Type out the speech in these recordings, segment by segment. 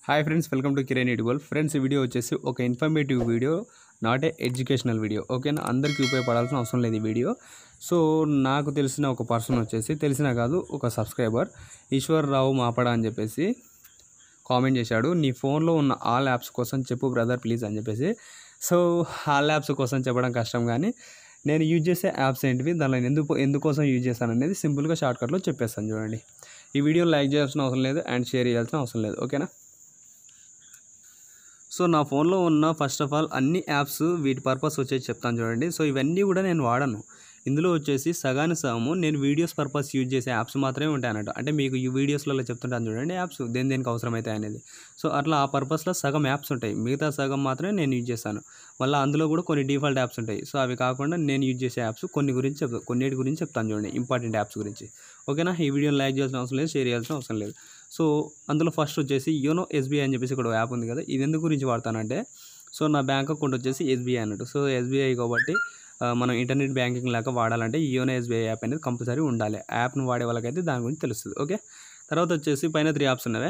Hi friends welcome to Kiran edible friends ఈ video వచ్చేసి ఒక informative video not a educational video ఓకేనా అందరికీ ఉపయోగపడాల్సిన అవసరం లేదు ఈ వీడియో సో నాకు తెలిసిన ఒక పర్సన్ వచ్చేసి తెలిసిన కాదు ఒక సబ్స్క్రైబర్ ఈశ్వర్ రావు మాపడ అని చెప్పేసి కామెంట్ చేశాడు నీ ఫోన్లో ఉన్న ఆల్ యాప్స్ కోసం చెప్పు బ్రదర్ ప్లీజ్ అని చెప్పేసి సో ఆల్ యాప్స్ కోసం చెప్పడం కష్టం కానీ నేను యూజ్ చేసే యాప్స్ ఏంటివి దానిలో ఎందుకు ఎందుకోసం యూజ్ చేస్తాను అనేది సింపుల్గా షార్ట్కట్లో చెప్పేస్తాను చూడండి ఈ వీడియో లైక్ చేయాల్సిన అవసరం లేదు అండ్ షేర్ చేయాల్సిన అవసరం లేదు ఓకేనా సో నా ఫోన్లో ఉన్న ఫస్ట్ ఆఫ్ ఆల్ అన్ని యాప్స్ వీటి పర్పస్ వచ్చేసి చెప్తాను చూడండి సో ఇవన్నీ కూడా నేను వాడను ఇందులో వచ్చేసి సగాని సగము నేను వీడియోస్ పర్పస్ యూజ్ చేసే యాప్స్ మాత్రమే ఉంటాయి అన్నట్టు అంటే మీకు ఈ వీడియోస్లలో చెప్తుంటాను చూడండి యాప్స్ దేని దేనికి అవసరమవుతాయి అనేది సో అట్లా ఆ పర్పస్లో సగం యాప్స్ ఉంటాయి మిగతా సగం మాత్రమే నేను యూజ్ చేస్తాను మళ్ళీ అందులో కూడా కొన్ని డిఫాల్ట్ యాప్స్ ఉంటాయి సో అవి కాకుండా నేను యూజ్ చేసే యాప్స్ కొన్ని గురించి చెప్తాను కొన్నిటి గురించి చెప్తాను చూడండి ఇంపార్టెంట్ యాప్స్ గురించి ఓకేనా ఈ వీడియోని లైక్ చేయాల్సిన అవసరం లేదు షేర్ చేయాల్సిన అవసరం లేదు సో అందులో ఫస్ట్ వచ్చేసి యోనో ఎస్బీఐ అని చెప్పేసి ఇక్కడ యాప్ ఉంది కదా ఇది ఎందుకు గురించి వాడతానంటే సో నా బ్యాంక్ అకౌంట్ వచ్చేసి ఎస్బీఐ అన్నట్టు సో ఎస్బీఐ కాబట్టి ఆ, మనం ఇంటర్నెట్ బ్యాంకింగ్ లాగా వాడాలంటే ఈ యోనో ఎస్బీఐ యాప్ అనేది కంపల్సరీ ఉండాలి యాప్ను వాడే వాళ్ళకైతే దాని గురించి తెలుస్తుంది ఓకే తర్వాత వచ్చేసి పైన త్రీ యాప్స్ ఉన్నవే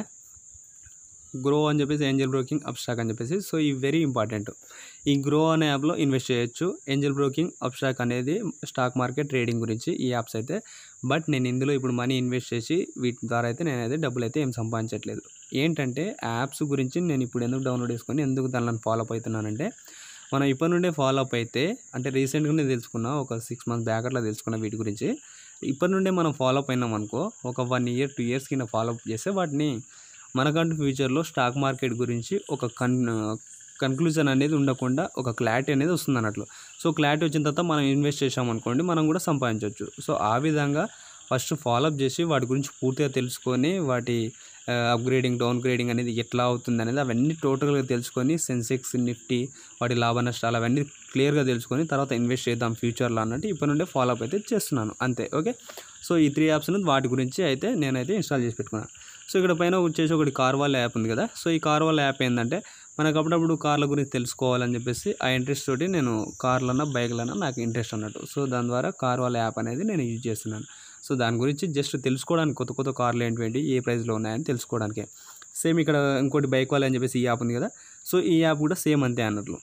గ్రో అని చెప్పేసి ఏంజల్ బ్రోకింగ్ అబ్స్ట్రాక్ అని చెప్పేసి సో ఇవి వెరీ ఇంపార్టెంట్ ఈ గ్రో అనే యాప్లో ఇన్వెస్ట్ చేయొచ్చు ఏంజల్ బ్రోకింగ్ అబ్స్ట్రాక్ అనేది స్టాక్ మార్కెట్ ట్రేడింగ్ గురించి ఈ యాప్స్ అయితే బట్ నేను ఇందులో ఇప్పుడు మనీ ఇన్వెస్ట్ చేసి వీటి ద్వారా అయితే నేనైతే డబ్బులు అయితే ఏం సంపాదించట్లేదు ఏంటంటే యాప్స్ గురించి నేను ఇప్పుడు ఎందుకు డౌన్లోడ్ చేసుకొని ఎందుకు దానిని ఫాలో అప్ అవుతున్నానంటే మనం ఇప్పటి నుండే ఫాలో అప్ అయితే అంటే రీసెంట్గానే తెలుసుకున్నా ఒక సిక్స్ మంత్స్ బ్యాక్ అట్లా తెలుసుకున్న వీటి గురించి ఇప్పటి నుండే మనం ఫాలో అప్ అయినాం అనుకో ఒక వన్ ఇయర్ టూ ఇయర్స్ కింద ఫాలో అప్ చేస్తే వాటిని మనకంటూ ఫ్యూచర్లో స్టాక్ మార్కెట్ గురించి ఒక కన్ కన్క్లూజన్ అనేది ఉండకుండా ఒక క్లారిటీ అనేది వస్తుంది అన్నట్లు సో క్లారిటీ వచ్చిన తర్వాత మనం ఇన్వెస్ట్ చేసామనుకోండి మనం కూడా సంపాదించవచ్చు సో ఆ విధంగా ఫస్ట్ ఫాలోఅప్ చేసి వాటి గురించి పూర్తిగా తెలుసుకొని వాటి అప్గ్రేడింగ్ డౌన్ గ్రేడింగ్ అనేది ఎట్లా అవుతుంది అనేది అవన్నీ టోటల్గా తెలుసుకొని సెన్సెక్స్ నిఫ్టీ వాటి లాభ నష్టాలు అవన్నీ క్లియర్గా తెలుసుకొని తర్వాత ఇన్వెస్ట్ చేద్దాం ఫ్యూచర్లో అన్నట్టు ఇప్పటి నుండే ఫాలోఅప్ అయితే చేస్తున్నాను అంతే ఓకే సో ఈ త్రీ యాప్స్ వాటి గురించి అయితే నేనైతే ఇన్స్టాల్ చేసి పెట్టుకున్నాను సో ఇక్కడ పైన వచ్చేసి ఒకటి కార్వాల్ యాప్ ఉంది కదా సో ఈ కార్వాల్ యాప్ ఏంటంటే మనకు అప్పుడప్పుడు కార్ల గురించి తెలుసుకోవాలని చెప్పేసి ఆ ఇంట్రెస్ట్ తోటి నేను కార్లన్నా బైక్లన్నా నాకు ఇంట్రెస్ట్ అన్నట్టు సో దాని ద్వారా కార్వాల్ యాప్ అనేది నేను యూజ్ చేస్తున్నాను సో దాని గురించి జస్ట్ తెలుసుకోవడానికి కొత్త కొత్త కార్లు ఏంటి ఏ ప్రైస్లో ఉన్నాయని తెలుసుకోవడానికి సేమ్ ఇక్కడ ఇంకోటి బైక్ వాళ్ళ అని చెప్పేసి ఈ యాప్ ఉంది కదా సో ఈ యాప్ కూడా సేమ్ అంతే అన్నట్లు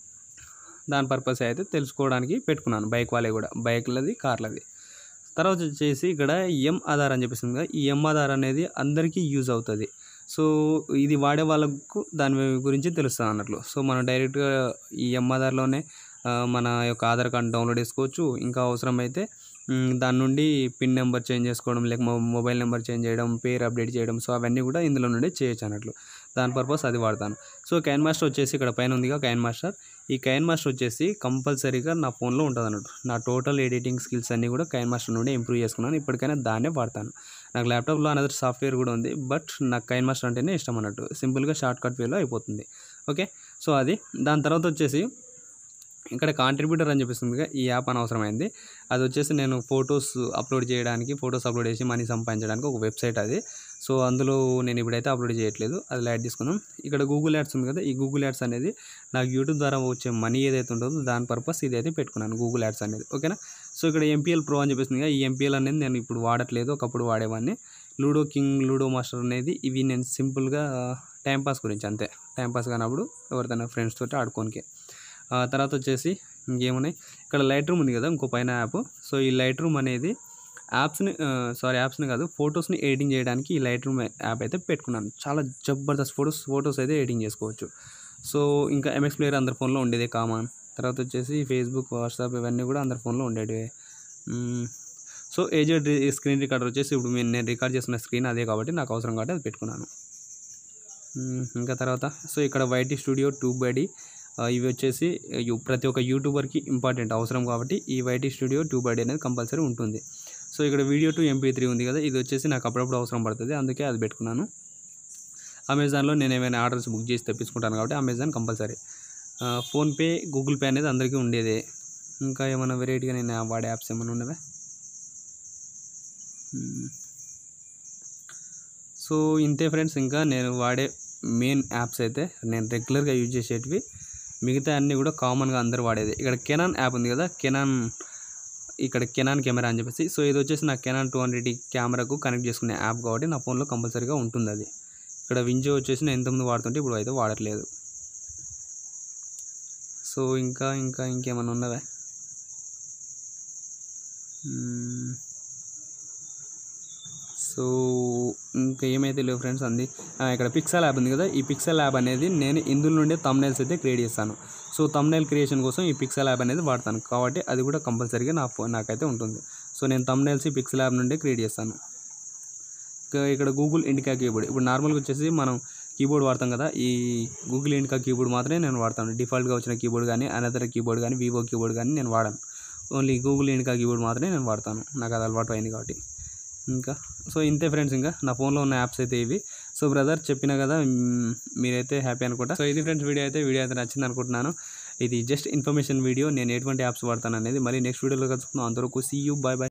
దాని పర్పస్ అయితే తెలుసుకోవడానికి పెట్టుకున్నాను బైక్ వాళ్ళే కూడా బైక్లది కార్లది తర్వాత వచ్చేసి ఇక్కడ ఎం ఆధార్ అని చెప్పేసి ఉంది కదా ఈ ఎం ఆధార్ అనేది అందరికీ యూజ్ అవుతుంది సో ఇది వాడే వాళ్ళకు దాని గురించి తెలుస్తుంది అన్నట్లు సో మనం డైరెక్ట్గా ఈ ఎం ఆధార్లోనే ఆ, మన యొక్క ఆధార్ కార్డు డౌన్లోడ్ చేసుకోవచ్చు ఇంకా అవసరమైతే మ్, దాని నుండి పిన్ నెంబర్ చేంజ్ చేసుకోవడం లేక మొ- మొబైల్ నెంబర్ చేంజ్ చేయడం పేరు అప్డేట్ చేయడం సో అవన్నీ కూడా ఇందులో నుండి చేయొచ్చు అన్నట్లు దాని పర్పస్ అది వాడతాను సో కైన్ మాస్టర్ వచ్చేసి ఇక్కడ పైన ఉందిగా కైన్ మాస్టర్ ఈ కైన్ మాస్టర్ వచ్చేసి కంపల్సరీగా నా ఫోన్లో ఉంటుంది అన్నట్టు నా టోటల్ ఎడిటింగ్ స్కిల్స్ అన్నీ కూడా కైన్ మాస్టర్ నుండి ఇంప్రూవ్ చేసుకున్నాను ఇప్పటికైనా దాన్నే వాడతాను నాకు ల్యాప్టాప్లో అనదర్ సాఫ్ట్వేర్ కూడా ఉంది బట్ నాకు కైన్ మాస్టర్ అంటేనే ఇష్టం అన్నట్టు సింపుల్గా షార్ట్ కట్ వేలో అయిపోతుంది ఓకే సో అది దాని తర్వాత వచ్చేసి ఇక్కడ కాంట్రిబ్యూటర్ అని చెప్పేసిందిగా ఈ యాప్ అనవసరమైంది అది వచ్చేసి నేను ఫొటోస్ అప్లోడ్ చేయడానికి ఫొటోస్ అప్లోడ్ చేసి మనీ సంపాదించడానికి ఒక వెబ్సైట్ అది సో అందులో నేను ఇప్పుడైతే అప్లోడ్ చేయట్లేదు అది లైట్ తీసుకుందాం ఇక్కడ గూగుల్ యాడ్స్ ఉంది కదా ఈ గూగుల్ యాడ్స్ అనేది నాకు యూట్యూబ్ ద్వారా వచ్చే మనీ ఏదైతే ఉంటుందో దాని పర్పస్ ఇదైతే పెట్టుకున్నాను గూగుల్ యాడ్స్ అనేది ఓకేనా సో ఇక్కడ ఎంపీఎల్ ప్రో అని చెప్పేసింది కదా ఈ ఎంపీఎల్ అనేది నేను ఇప్పుడు వాడట్లేదు ఒకప్పుడు వాడేవాడిని లూడో కింగ్ లూడో మాస్టర్ అనేది ఇవి నేను సింపుల్గా టైంపాస్ గురించి అంతే టైంపాస్ కానప్పుడు ఎవరిదైనా ఫ్రెండ్స్ తోటి ఆడుకోనికే ఆ తర్వాత వచ్చేసి ఇంకేమున్నాయి ఇక్కడ లైట్ రూమ్ ఉంది కదా ఇంకో పైన యాప్ సో ఈ లైట్ రూమ్ అనేది యాప్స్ని సారీ యాప్స్ని కాదు ఫొటోస్ని ఎడిటింగ్ చేయడానికి ఈ లైట్ రూమ్ యాప్ అయితే పెట్టుకున్నాను చాలా జబర్దస్త్ ఫొటోస్ ఫొటోస్ అయితే ఎడిటింగ్ చేసుకోవచ్చు సో ఇంకా ఎంఎక్స్ ప్లేయర్ అందరి ఫోన్లో ఉండేదే కామన్ తర్వాత వచ్చేసి ఫేస్బుక్ వాట్సాప్ ఇవన్నీ కూడా అందరి ఫోన్లో ఉండేటివే మ్మ్. సో ఏజెడ్ స్క్రీన్ రికార్డర్ వచ్చేసి ఇప్పుడు నేను నేను రికార్డ్ చేస్తున్న స్క్రీన్ అదే కాబట్టి నాకు అవసరం కాబట్టి అది పెట్టుకున్నాను మ్మ్. ఇంకా తర్వాత సో ఇక్కడ వైటీ స్టూడియో టూ బడి ఇవి వచ్చేసి యు- ప్రతి ఒక్క యూట్యూబర్కి ఇంపార్టెంట్ అవసరం కాబట్టి ఈ వైటీ స్టూడియో టూ బడి అనేది కంపల్సరీ ఉంటుంది సో ఇక్కడ వీడియో టు ఎంపీ త్రీ ఉంది కదా ఇది వచ్చేసి నాకు అప్పుడప్పుడు అవసరం పడుతుంది అందుకే అది పెట్టుకున్నాను అమెజాన్లో నేను ఏమైనా ఆర్డర్స్ బుక్ చేసి తెప్పించుకుంటాను కాబట్టి Amazon compulsory PhonePe Google Pay అనేది అందరికీ ఉండేదే ఇంకా ఏమైనా వెరైటీగా నేను వాడే యాప్స్ ఏమైనా ఉన్నవే మ్మ్. సో ఇంతే ఫ్రెండ్స్ ఇంకా నేను వాడే మెయిన్ యాప్స్ అయితే నేను రెగ్యులర్గా యూజ్ చేసేటివి మిగతా అన్నీ కూడా కామన్గా అందరూ వాడేది ఇక్కడ కెనాన్ యాప్ ఉంది కదా కెనాన్ ఇక్కడ కెనాన్ కెమెరా అని చెప్పేసి సో ఇది వచ్చేసి నా కెనాన్ టూ హండ్రెడ్ కెమెరాకు కనెక్ట్ చేసుకునే యాప్ కాబట్టి నా ఫోన్లో కంపల్సరీగా ఉంటుంది అది ఇక్కడ వింజో వచ్చేసి నేను ఇంతకుముందు వాడుతుంటే ఇప్పుడు అయితే వాడట్లేదు సో ఇంకా ఇంకా ఇంకేమైనా ఉన్నదా మ్మ్. సో ఇంకా ఏమైతే లేవు ఫ్రెండ్స్ అంది ఆ, ఇక్కడ పిక్సెల్ యాప్ ఉంది కదా ఈ పిక్సెల్ యాప్ అనేది నేను ఇందులో నుండి తమ్నైల్స్ అయితే క్రియేట్ చేస్తాను సో తమ్నైల్ క్రియేషన్ కోసం ఈ పిక్సెల్ యాప్ అనేది వాడతాను కాబట్టి అది కూడా కంపల్సరీగా నా ఫోన్ నాకైతే ఉంటుంది సో నేను తమ్నైల్స్ ఈ పిక్సెల్ యాప్ నుండి క్రియేట్ చేస్తాను ఇంకా ఇక్కడ గూగుల్ ఇండికా కీబోర్డ్ ఇప్పుడు నార్మల్గా వచ్చేసి మనం కీబోర్డ్ వాడతాం కదా ఈ గూగుల్ ఇండికా కీబోర్డ్ మాత్రమే నేను వాడతాను డిఫాల్ట్గా వచ్చిన కీబోర్డ్ కానీ అనదర్ కీబోర్డ్ కానీ వివో కీబోర్డ్ కానీ నేను వాడను ఓన్లీ గూగుల్ ఇండికా కీబోర్డ్ మాత్రమే నేను వాడతాను నాకు అది అలవాటు అయింది కాబట్టి ఇంకా సో ఇంతే ఫ్రెండ్స్ ఇంకా నా ఫోన్లో ఉన్న యాప్స్ అయితే ఇవి సో బ్రదర్ చెప్పిన కదా మ్, మీరైతే హ్యాపీ అనుకుంటా సో ఇది ఫ్రెండ్స్ వీడియో అయితే వీడియో అయితే నచ్చింది అనుకుంటున్నాను ఇది జస్ట్ ఇన్ఫర్మేషన్ వీడియో నేను ఎటువంటి యాప్స్ వాడతాను అనేది మళ్ళీ నెక్స్ట్ వీడియోలో కలుసుకుందాం అందరూ సీ యూ బాయ్ బాయ్